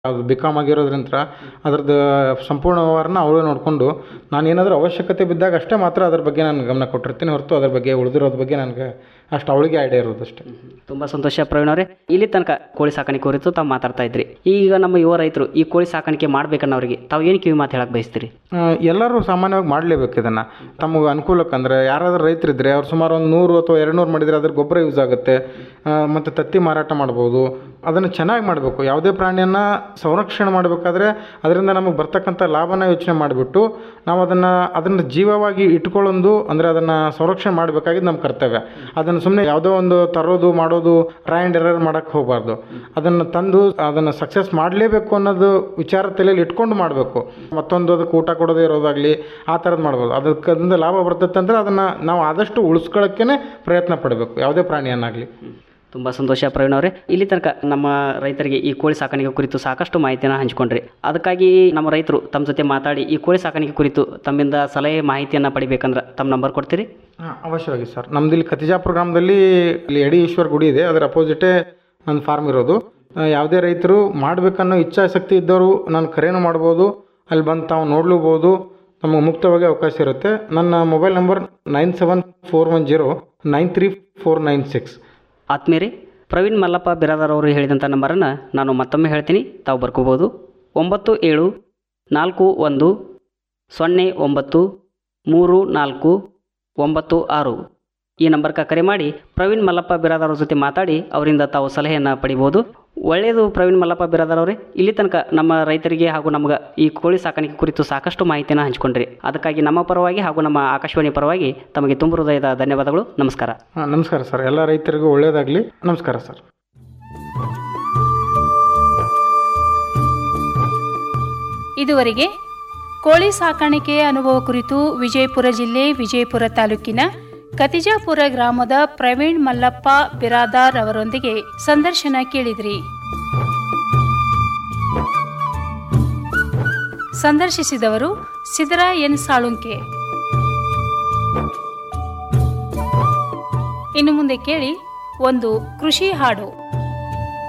ಅದು B com ಆಗಿರೋದ್ರಿಂದ ಅದ್ರದ್ದು ಸಂಪೂರ್ಣ ವ್ಯವಹಾರನ ಅವರೇ ನೋಡಿಕೊಂಡು ನಾನು ಏನಾದರೂ ಅವಶ್ಯಕತೆ ಬಿದ್ದಾಗ ಅಷ್ಟೇ ಮಾತ್ರ ಅದ್ರ ಬಗ್ಗೆ ನಾನು ಗಮನ ಕೊಟ್ಟಿರ್ತೀನಿ ಹೊರತು ಅದ್ರ ಬಗ್ಗೆ ಉಳಿದಿರೋದ್ರ ಬಗ್ಗೆ ನನಗೆ ಅಷ್ಟು ಅವಳಿಗೆ ಐಡಿಯಾ ಇರೋದು ಅಷ್ಟೇ ತುಂಬ ಸಂತೋಷ ಪ್ರವೀಣ್ ಅವರೇ ಇಲ್ಲಿ ತನಕ ಕೋಳಿ ಸಾಕಾಣಿಕೆ ಕುರಿತು ತಾವು ಮಾತಾಡ್ತಾ ಇದ್ರಿ ಈಗ ನಮ್ಮ ಯುವ ರೈತರು ಈ ಕೋಳಿ ಸಾಕಾಣಿಕೆ ಮಾಡ್ಬೇಕನ್ನೋರಿಗೆ ತಾವು ಏನು ಕಿವಿ ಮಾತು ಹೇಳಕ್ಕೆ ಬಯಸ್ತೀರಿ ಆ, ಎಲ್ಲರೂ ಸಾಮಾನ್ಯವಾಗಿ ಮಾಡಲೇಬೇಕು ಇದನ್ನು ತಮಗೆ ಅನುಕೂಲಕ್ಕೆ ಅಂದರೆ ಯಾರಾದರೂ ರೈತರಿದ್ದರೆ ಅವ್ರು ಸುಮಾರು ಒಂದು ನೂರು ಅಥವಾ ಎರಡು ನೂರು ಮಾಡಿದರೆ ಅದ್ರ ಗೊಬ್ಬರ ಯೂಸ್ ಆಗುತ್ತೆ ಮತ್ತು ತತ್ತಿ ಮಾರಾಟ ಮಾಡ್ಬೋದು ಅದನ್ನು ಚೆನ್ನಾಗಿ ಮಾಡಬೇಕು ಯಾವುದೇ ಪ್ರಾಣಿಯನ್ನು ಸಂರಕ್ಷಣೆ ಮಾಡಬೇಕಾದ್ರೆ ಅದರಿಂದ ನಮಗೆ ಬರ್ತಕ್ಕಂಥ ಲಾಭನ ಯೋಚನೆ ಮಾಡಿಬಿಟ್ಟು ನಾವು ಅದನ್ನು ಅದನ್ನು ಜೀವವಾಗಿ ಇಟ್ಕೊಳ್ಳೊಂದು ಅಂದರೆ ಅದನ್ನು ಸಂರಕ್ಷಣೆ ಮಾಡಬೇಕಾಗಿದ್ದು ನಮ್ಮ ಕರ್ತವ್ಯ ಅದನ್ನು ಸುಮ್ಮನೆ ಯಾವುದೋ ಒಂದು ತರೋದು ಮಾಡೋದು ಟ್ರೈ ಆ್ಯಂಡ್ ಎರರ್ ಮಾಡೋಕ್ಕೆ ಹೋಗಬಾರ್ದು ಅದನ್ನು ತಂದು ಅದನ್ನು ಸಕ್ಸಸ್ ಮಾಡಲೇಬೇಕು ಅನ್ನೋದು ವಿಚಾರ ತಲೆಯಲ್ಲಿ ಇಟ್ಕೊಂಡು ಮಾಡಬೇಕು ಮತ್ತೊಂದು ಅದಕ್ಕೆ ಊಟ ಕೊಡೋದೇ ಇರೋದಾಗಲಿ ಆ ಥರದ್ದು ಮಾಡ್ಬೋದು ಅದಕ್ಕೆ ಅದರಿಂದ ಲಾಭ ಬರ್ತೈತೆ ಅಂದರೆ ಅದನ್ನು ನಾವು ಆದಷ್ಟು ಉಳಿಸ್ಕೊಳ್ಳೋಕ್ಕೇ ಪ್ರಯತ್ನ ಪಡಬೇಕು ಯಾವುದೇ ಪ್ರಾಣಿಯನ್ನಾಗಲಿ ತುಂಬ ಸಂತೋಷ ಪ್ರವೀಣ್ ಅವರೇ ಇಲ್ಲಿ ತನಕ ನಮ್ಮ ರೈತರಿಗೆ ಈ ಕೋಳಿ ಸಾಕಾಣಿಕೆ ಕುರಿತು ಸಾಕಷ್ಟು ಮಾಹಿತಿಯನ್ನು ಹಂಚಿಕೊಂಡ್ರಿ ಅದಕ್ಕಾಗಿ ನಮ್ಮ ರೈತರು ತಮ್ಮ ಜೊತೆ ಮಾತಾಡಿ ಈ ಕೋಳಿ ಸಾಕಾಣಿಕೆ ಕುರಿತು ತಮ್ಮಿಂದ ಸಲಹೆ ಮಾಹಿತಿಯನ್ನು ಪಡಿಬೇಕಂದ್ರೆ ತಮ್ಮ ನಂಬರ್ ಕೊಡ್ತೀರಿ ಹಾಂ ಅವಶ್ಯವಾಗಿ ಸರ್ ನಮ್ದು ಇಲ್ಲಿ ಕತಿಜಾಪುರ ಗ್ರಾಮದಲ್ಲಿ ಇಲ್ಲಿ ಎಡಿ ಈಶ್ವರ ಗುಡಿ ಇದೆ ಅದರ ಅಪೋಸಿಟೇ ನನ್ನ ಫಾರ್ಮ್ ಇರೋದು ಆ, ಯಾವುದೇ ರೈತರು ಮಾಡಬೇಕನ್ನೋ ಇಚ್ಛಾಶಕ್ತಿ ಇದ್ದವರು ನಾನು ಕರೆನೂ ಮಾಡ್ಬೋದು ಅಲ್ಲಿ ಬಂದು ತಾವು ನೋಡ್ಲೂಬೋದು ನಮಗೆ ಮುಕ್ತವಾಗಿ ಅವಕಾಶ ಇರುತ್ತೆ ನನ್ನ mobile number nine seven four one zero nine three four nine six ಆತ್ಮೀಯರೇ ಪ್ರವೀಣ್ ಮಲ್ಲಪ್ಪ ಬಿರಾದಾರ್ ಅವರು ಹೇಳಿದಂಥ ನಂಬರನ್ನು ನಾನು ಮತ್ತೊಮ್ಮೆ ಹೇಳ್ತೀನಿ ತಾವು ಬರ್ಕೋಬೋದು ಒಂಬತ್ತು ಏಳು ನಾಲ್ಕು ಒಂದು ಸೊನ್ನೆ ಒಂಬತ್ತು ಮೂರು ನಾಲ್ಕು ಒಂಬತ್ತು ಆರು ಈ ನಂಬರ್ಗೆ ಕರೆ ಮಾಡಿ ಪ್ರವೀಣ್ ಮಲ್ಲಪ್ಪ ಬಿರಾದಾರ್ ಅವ್ರ ಜೊತೆ ಮಾತಾಡಿ ಅವರಿಂದ ತಾವು ಸಲಹೆಯನ್ನು ಪಡಿಬೋದು ಒಳ್ಳೆಯದು ಪ್ರವೀಣ್ ಮಲ್ಲಪ್ಪ ಬಿರಾದಾರ್ ಅವರೇ ಇಲ್ಲಿ ತನಕ ನಮ್ಮ ರೈತರಿಗೆ ಹಾಗೂ ನಮ್ಗೆ ಈ ಕೋಳಿ ಸಾಕಾಣಿಕೆ ಕುರಿತು ಸಾಕಷ್ಟು ಮಾಹಿತಿಯನ್ನು ಹಂಚ್ಕೊಂಡ್ರಿ ಅದಕ್ಕಾಗಿ ನಮ್ಮ ಪರವಾಗಿ ಹಾಗೂ ನಮ್ಮ ಆಕಾಶವಾಣಿ ಪರವಾಗಿ ತಮಗೆ ತುಂಬ ಹೃದಯದ ಧನ್ಯವಾದಗಳು ನಮಸ್ಕಾರ ಹಾಂ ನಮಸ್ಕಾರ ಸರ್ ಎಲ್ಲ ರೈತರಿಗೂ ಒಳ್ಳೆಯದಾಗಲಿ ನಮಸ್ಕಾರ ಸರ್ ಇದುವರೆಗೆ ಕೋಳಿ ಸಾಕಾಣಿಕೆಯ ಅನುಭವ ಕುರಿತು ವಿಜಯಪುರ ಜಿಲ್ಲೆ ವಿಜಯಪುರ ತಾಲೂಕಿನ ಕತಿಜಾಪುರ ಗ್ರಾಮದ ಪ್ರವೀಣ್ ಮಲ್ಲಪ್ಪ ಬಿರಾದಾರ್ ಅವರೊಂದಿಗೆ ಸಂದರ್ಶನ ಕೇಳಿದ್ರಿ ಸಂದರ್ಶಿಸಿದವರು ಸಿದ್ದರ ಎನ್ ಸಾಳುಂಕೆ ಇನ್ನು ಮುಂದೆ ಕೇಳಿ ಒಂದು ಕೃಷಿ ಹಾಡು